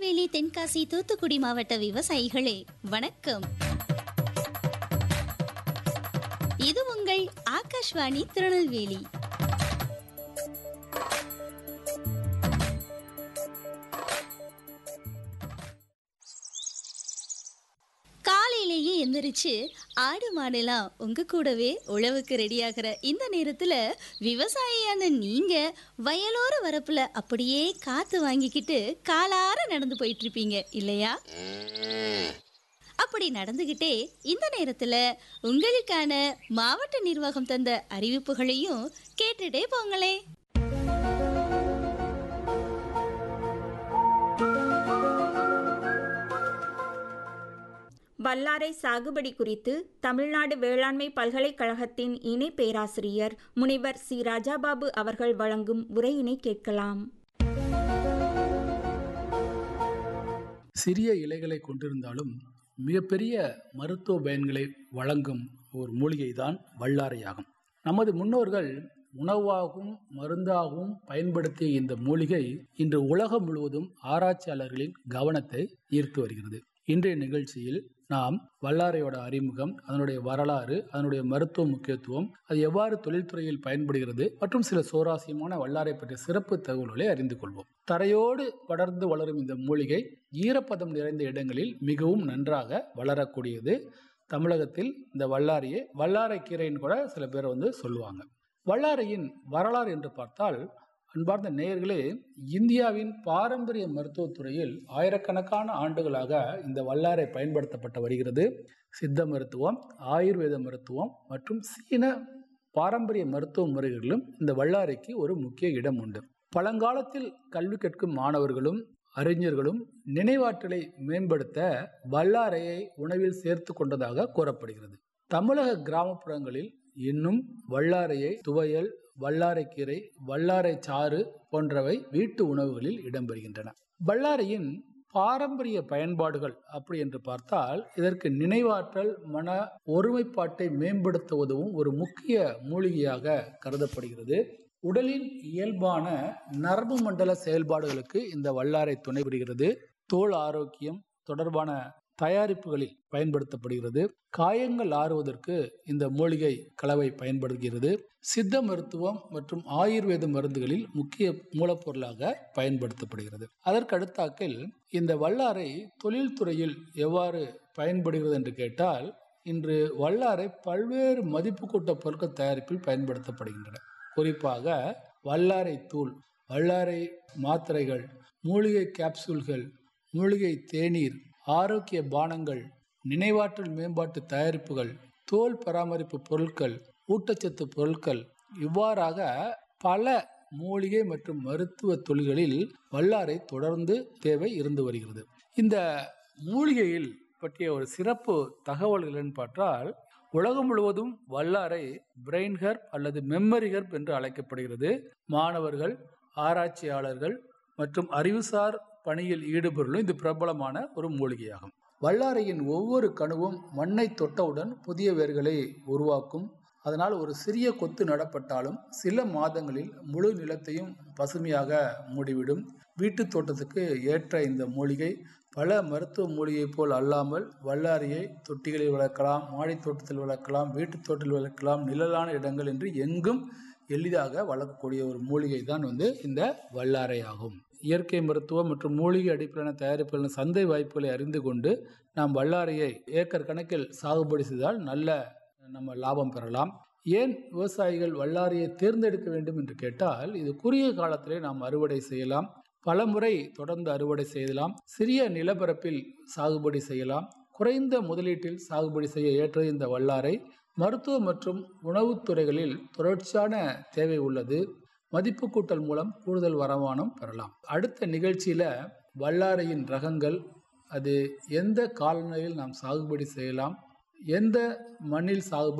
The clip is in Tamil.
திருநெல்வேலி தென்காசி தூத்துக்குடி மாவட்ட விவசாயிகளே வணக்கம் இது உங்கள் ஆகாஷ்வாணி திருநெல்வேலி காலையிலேயே எந்திரிச்சு ஆடு மாடெல்லாம் உங்க கூடவே உழவுக்கு ரெடியாகிற இந்த நேரத்துல விவசாயியான நீங்க வயலோர வரப்புல அப்படியே காத்து வாங்கிக்கிட்டு காலார நடந்து போயிட்டு இருப்பீங்க இல்லையா அப்படி நடந்துகிட்டே இந்த நேரத்துல உங்களுக்கான மாவட்ட நிர்வாகம் தந்த அறிவிப்புகளையும் கேட்டுட்டே போங்களே வல்லாரை சாகுபடி குறித்து தமிழ்நாடு வேளாண்மை பல்கலைக்கழகத்தின் இணை பேராசிரியர் முனைவர் சி ராஜாபாபு அவர்கள் வழங்கும் உரையினை கேட்கலாம் சிறிய இலைகளை கொண்டிருந்தாலும் மிகப்பெரிய மருத்துவ பயன்களை வழங்கும் ஒரு மூலிகை தான் வல்லாரையாகும் நமது முன்னோர்கள் உணவாகவும் மருந்தாகவும் பயன்படுத்திய இந்த மூலிகை இன்று உலகம் முழுவதும் ஆராய்ச்சியாளர்களின் கவனத்தை ஈர்த்து வருகிறது இன்றைய நிகழ்ச்சியில் நாம் வல்லாரையோட அறிமுகம் அதனுடைய வரலாறு அதனுடைய மருத்துவ முக்கியத்துவம் அது எவ்வாறு தொழில்துறையில் பயன்படுகிறது மற்றும் சில சுவாரஸ்யமான வல்லாரை பற்றிய சிறப்பு தகவல்களை அறிந்து கொள்வோம் தரையோடு படர்ந்து வளரும் இந்த மூலிகை ஈரப்பதம் நிறைந்த இடங்களில் மிகவும் நன்றாக வளரக்கூடியது தமிழகத்தில் இந்த வல்லாரியை வல்லாரை கீரைன்னு கூட சில பேர் வந்து சொல்லுவாங்க வல்லாரையின் வரலாறு என்று பார்த்தால் அன்பார்ந்த நேயர்களே இந்தியாவின் பாரம்பரிய மருத்துவத்துறையில் ஆயிரக்கணக்கான ஆண்டுகளாக இந்த வல்லாரை பயன்படுத்தப்பட்டு வருகிறது சித்த மருத்துவம் ஆயுர்வேத மருத்துவம் மற்றும் சீன பாரம்பரிய மருத்துவ முறைகளிலும் இந்த வல்லாரைக்கு ஒரு முக்கிய இடம் உண்டு பழங்காலத்தில் கல்வி கற்கும் மாணவர்களும் அறிஞர்களும் நினைவாற்றலை மேம்படுத்த வல்லாரையை உணவில் சேர்த்து கொண்டதாக கூறப்படுகிறது தமிழக கிராமப்புறங்களில் இன்னும் வல்லாரையை துவையல் வல்லாரைக்கீரை வல்லாரை சாறு போன்றவை வீட்டு உணவுகளில் இடம்பெறுகின்றன வல்லாரையின் பாரம்பரிய பயன்பாடுகள் அப்படி என்று பார்த்தால் இதற்கு நினைவாற்றல் மன ஒருமைப்பாட்டை மேம்படுத்த உதவும் ஒரு முக்கிய மூலிகையாக கருதப்படுகிறது உடலின் இயல்பான நரம்பு மண்டல செயல்பாடுகளுக்கு இந்த வல்லாரை துணை புரிகிறது தோல் ஆரோக்கியம் தொடர்பான தயாரிப்புகளில் பயன்படுத்தப்படுகிறது காயங்கள் ஆறுவதற்கு இந்த மூலிகை கலவை பயன்படுகிறது சித்த மருத்துவம் மற்றும் ஆயுர்வேத மருந்துகளில் முக்கிய மூலப்பொருளாக பயன்படுத்தப்படுகிறது அதற்கு அடுத்தாக்கில் இந்த வல்லாரை தொழில்துறையில் எவ்வாறு பயன்படுகிறது என்று கேட்டால் இன்று வல்லாரை பல்வேறு மதிப்பு கூட்ட பொருட்கள் தயாரிப்பில் பயன்படுத்தப்படுகின்றன குறிப்பாக வல்லாரை தூள் வல்லாரை மாத்திரைகள் மூலிகை கேப்சூல்கள் மூலிகை தேநீர் ஆரோக்கிய பானங்கள் நினைவாற்றல் மேம்பாட்டு தயாரிப்புகள் தோல் பராமரிப்பு பொருட்கள் ஊட்டச்சத்து பொருட்கள் இவ்வாறாக பல மூலிகை மற்றும் மருத்துவ தொழில்களில் வல்லாரை தொடர்ந்து தேவை இருந்து வருகிறது இந்த மூலிகையில் பற்றிய ஒரு சிறப்பு தகவல்கள் பார்த்தால் உலகம் முழுவதும் வல்லாரை பிரெயின் ஹெர்ப் அல்லது மெம்மரி ஹெர்ப் என்று அழைக்கப்படுகிறது மாணவர்கள் ஆராய்ச்சியாளர்கள் மற்றும் அறிவுசார் பணியில் ஈடுபொருளும் இது பிரபலமான ஒரு மூலிகையாகும் வல்லாரையின் ஒவ்வொரு கணுவும் மண்ணை தொட்டவுடன் புதிய வேர்களை உருவாக்கும் அதனால் ஒரு சிறிய கொத்து நடப்பட்டாலும் சில மாதங்களில் முழு நிலத்தையும் பசுமையாக மூடிவிடும் வீட்டு தோட்டத்துக்கு ஏற்ற இந்த மூலிகை பல மருத்துவ மூலிகை போல் அல்லாமல் வல்லாரியை தொட்டிகளில் வளர்க்கலாம் மாடி தோட்டத்தில் வளர்க்கலாம் வீட்டு தோட்டத்தில் வளர்க்கலாம் நிழலான இடங்கள் என்று எங்கும் எளிதாக வளர்க்கக்கூடிய ஒரு மூலிகை தான் வந்து இந்த வல்லாரை ஆகும் இயற்கை மருத்துவம் மற்றும் மூலிகை அடிப்படையிலான தயாரிப்புகளின் சந்தை வாய்ப்புகளை அறிந்து கொண்டு நாம் வல்லாரையை ஏக்கர் கணக்கில் சாகுபடி செய்தால் நல்ல நம்ம லாபம் பெறலாம் ஏன் விவசாயிகள் வல்லாரியை தேர்ந்தெடுக்க வேண்டும் என்று கேட்டால் இது குறுகிய காலத்திலே நாம் அறுவடை செய்யலாம் பல முறை தொடர்ந்து அறுவடை செய்யலாம் சிறிய நிலப்பரப்பில் சாகுபடி செய்யலாம் குறைந்த முதலீட்டில் சாகுபடி செய்ய ஏற்ற இந்த வல்லாரை மருத்துவ மற்றும் உணவுத் துறைகளில் தொடர்ச்சியான தேவை உள்ளது மதிப்பு கூட்டல் மூலம் கூடுதல் வருமானம் பெறலாம் அடுத்த நிகழ்ச்சியில் வல்லாரையின் ரகங்கள் அது எந்த காலநிலையில் நாம் சாகுபடி செய்யலாம் எந்த மண்ணில் சாகுபடி